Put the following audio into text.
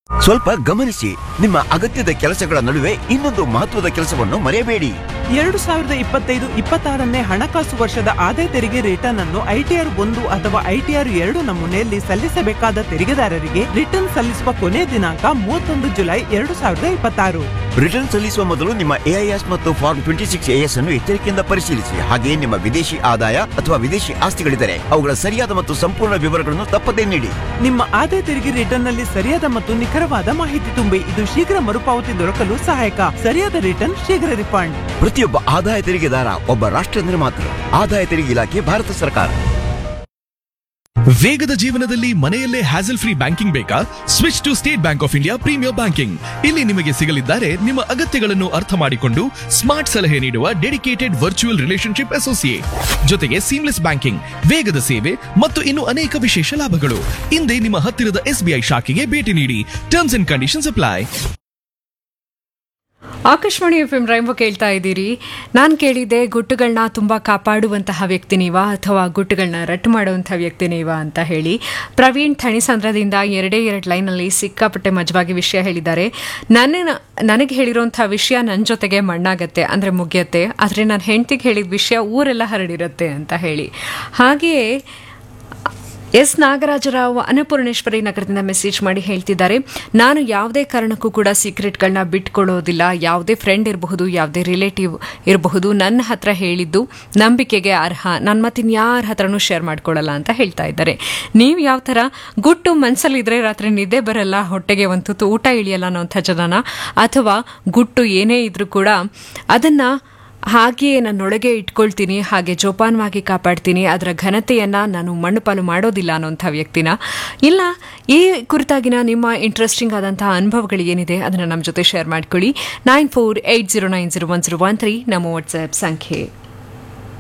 ಸ್ವಲ್ಪ ಗಮನಿಸಿ ನಿಮ್ಮ ಅಗತ್ಯದ ಕೆಲಸಗಳ ನಡುವೆ ಇನ್ನೊಂದು ಮಹತ್ವದ ಕೆಲಸವನ್ನು ಮರೆಯಬೇಡಿ ಎರಡು ಸಾವಿರದ ಇಪ್ಪತ್ತೈದು ಇಪ್ಪತ್ತಾರನೇ ಹಣಕಾಸು ವರ್ಷದ ಆದಾಯ ತೆರಿಗೆ ರಿಟರ್ನ್ ಅನ್ನು ಐಟಿಆರ್ ಒಂದು ಅಥವಾ ಐಟಿಆರ್ ಎರಡು ನಮೂನೆಯಲ್ಲಿ ಸಲ್ಲಿಸಬೇಕಾದ ತೆರಿಗೆದಾರರಿಗೆ ರಿಟರ್ನ್ ಸಲ್ಲಿಸುವ ಕೊನೆ ದಿನಾಂಕ ಮೂವತ್ತೊಂದು ಜುಲೈ ಎರಡು ಸಾವಿರದ ಇಪ್ಪತ್ತಾರು ರಿಟರ್ನ್ ಸಲ್ಲಿಸುವ ಮೊದಲು ನಿಮ್ಮ ಎಐಎಸ್ ಮತ್ತು ಫಾರ್ಮ್ ಟ್ವೆಂಟಿ ಸಿಕ್ಸ್ ಎಎಸ್ ಅನ್ನು ಎಚ್ಚರಿಕೆಯಿಂದ ಪರಿಶೀಲಿಸಿ ಹಾಗೆಯೇ ನಿಮ್ಮ ವಿದೇಶಿ ಆದಾಯ ಅಥವಾ ವಿದೇಶಿ ಆಸ್ತಿಗಳಿದ್ದರೆ ಅವುಗಳ ಸರಿಯಾದ ಮತ್ತು ಸಂಪೂರ್ಣ ವಿವರಗಳನ್ನು ತಪ್ಪದೇ ನೀಡಿ ನಿಮ್ಮ ಆದಾಯ ತೆರಿಗೆ ರಿಟರ್ನ್ ನಲ್ಲಿ ಸರಿಯಾದ ಮತ್ತು ನಿಖರವಾದ ಮಾಹಿತಿ ತುಂಬಿ ಇದು ಶೀಘ್ರ ಮರುಪಾವತಿ ದೊರಕಲು ಸಹಾಯಕ ಸರಿಯಾದ ರಿಟರ್ನ್ ಶೀಘ್ರ ರಿಫಂಡ್ ಪ್ರತಿಯೊಬ್ಬ ಆದಾಯ ತೆರಿಗೆದಾರ ಒಬ್ಬ ರಾಷ್ಟ್ರ ನಿರ್ಮಾತೃ ಆದಾಯ ತೆರಿಗೆ ಇಲಾಖೆ ಭಾರತ ಸರ್ಕಾರ ವೇಗದ ಜೀವನದಲ್ಲಿ ಮನೆಯಲ್ಲೇ ಹ್ಯಾಸಲ್ ಫ್ರೀ ಬ್ಯಾಂಕಿಂಗ್ ಬೇಕಾ switch to State Bank of India premier banking ಇಲ್ಲಿ ನಿಮಗೆ ಸಿಗಲಿದ್ದಾರೆ ನಿಮ್ಮ ಅಗತ್ಯಗಳನ್ನು ಅರ್ಥ ಮಾಡಿಕೊಂಡು ಸ್ಮಾರ್ಟ್ ಸಲಹೆ ನೀಡುವ ಡೆಡಿಕೇಟೆಡ್ ವರ್ಚುವಲ್ ರಿಲೇಶನ್ಶಿಪ್ ಅಸೋಸಿಯೇಟ್ ಜೊತೆಗೆ ಸೀಮ್ಲೆಸ್ ಬ್ಯಾಂಕಿಂಗ್ ವೇಗದ ಸೇವೆ ಮತ್ತು ಇನ್ನು ಅನೇಕ ವಿಶೇಷ ಲಾಭಗಳು ಹಿಂದೆ ನಿಮ್ಮ ಹತ್ತಿರದ ಎಸ್ಬಿಐ ಶಾಖೆಗೆ ಭೇಟಿ ನೀಡಿ terms and conditions apply Akashvani F M Rainbow ಕೇಳ್ತಾ ಇದ್ದೀರಿ ನಾನು ಕೇಳಿದ್ದೆ ಗುಟ್ಟುಗಳನ್ನ ತುಂಬ ಕಾಪಾಡುವಂತಹ ವ್ಯಕ್ತಿ ನೀವಾ ಅಥವಾ ಗುಟ್ಟುಗಳನ್ನ ರಟ್ಟು ಮಾಡುವಂತಹ ವ್ಯಕ್ತಿ ನೀವಾ ಅಂತ ಹೇಳಿ ಪ್ರವೀಣ್ ಥಣಿಸಂದ್ರದಿಂದ ಎರಡೇ ಎರಡು ಲೈನಲ್ಲಿ ಸಿಕ್ಕಾಪಟ್ಟೆ ಮಜವಾಗಿ ವಿಷಯ ಹೇಳಿದ್ದಾರೆ ನನ್ನ ನನಗೆ ಹೇಳಿರೋಂಥ ವಿಷಯ ನನ್ನ ಜೊತೆಗೆ ಮಣ್ಣಾಗತ್ತೆ ಅಂದರೆ ಮುಗಿಯತ್ತೆ ಆದರೆ ನನ್ನ ಹೆಂಡ್ತಿಗೆ ಹೇಳಿದ ವಿಷಯ ಊರೆಲ್ಲ ಹರಡಿರುತ್ತೆ ಅಂತ ಹೇಳಿ ಹಾಗೆಯೇ ಎಸ್ ನಾಗರಾಜರಾವ್ ಅನ್ನಪೂರ್ಣೇಶ್ವರಿ ನಗರದಿಂದ ಮೆಸೇಜ್ ಮಾಡಿ ಹೇಳ್ತಿದ್ದಾರೆ ನಾನು ಯಾವುದೇ ಕಾರಣಕ್ಕೂ ಕೂಡ ಸೀಕ್ರೆಟ್ಗಳನ್ನ ಬಿಟ್ಕೊಳ್ಳೋದಿಲ್ಲ ಯಾವುದೇ ಫ್ರೆಂಡ್ ಇರಬಹುದು ಯಾವುದೇ ರಿಲೇಟಿವ್ ಇರಬಹುದು ನನ್ನ ಹತ್ರ ಹೇಳಿದ್ದು ನಂಬಿಕೆಗೆ ಅರ್ಹ ನಾನು ಮತ್ತಿನ್ಯಾರ ಹತ್ರನೂ ಶೇರ್ ಮಾಡ್ಕೊಳ್ಳಲ್ಲ ಅಂತ ಹೇಳ್ತಾ ಇದ್ದಾರೆ ನೀವು ಯಾವ ಥರ ಗುಟ್ಟು ಮನಸ್ಸಲ್ಲಿದ್ರೆ ರಾತ್ರಿ ನಿದ್ದೆ ಬರಲ್ಲ ಹೊಟ್ಟೆಗೆ ಒಂದು ತುತ್ತು ಊಟ ಇಳಿಯಲ್ಲ ಅನ್ನೋಂಥ ಜನನ ಅಥವಾ ಗುಟ್ಟು ಏನೇ ಇದ್ರೂ ಕೂಡ ಅದನ್ನು ಹಾಗೆಯೇ ನನ್ನೊಳಗೆ ಇಟ್ಕೊಳ್ತೀನಿ ಹಾಗೆ ಜೋಪಾನವಾಗಿ ಕಾಪಾಡ್ತೀನಿ ಅದರ ಘನತೆಯನ್ನು ನಾನು ಮಣ್ಣುಪಾಲು ಮಾಡೋದಿಲ್ಲ ಅನ್ನೋಂಥ ವ್ಯಕ್ತಿನ ಇಲ್ಲ ಈ ಕುರಿತಾಗಿನ ನಿಮ್ಮ ಇಂಟ್ರೆಸ್ಟಿಂಗ್ ಆದಂತಹ ಅನುಭವಗಳು ಏನಿದೆ ಅದನ್ನು ನಮ್ಮ ಜೊತೆ ಶೇರ್ ಮಾಡ್ಕೊಳ್ಳಿ nine four eight zero nine zero one zero one three ನಮ್ಮ ವಾಟ್ಸ್ಆ್ಯಪ್ ಸಂಖ್ಯೆ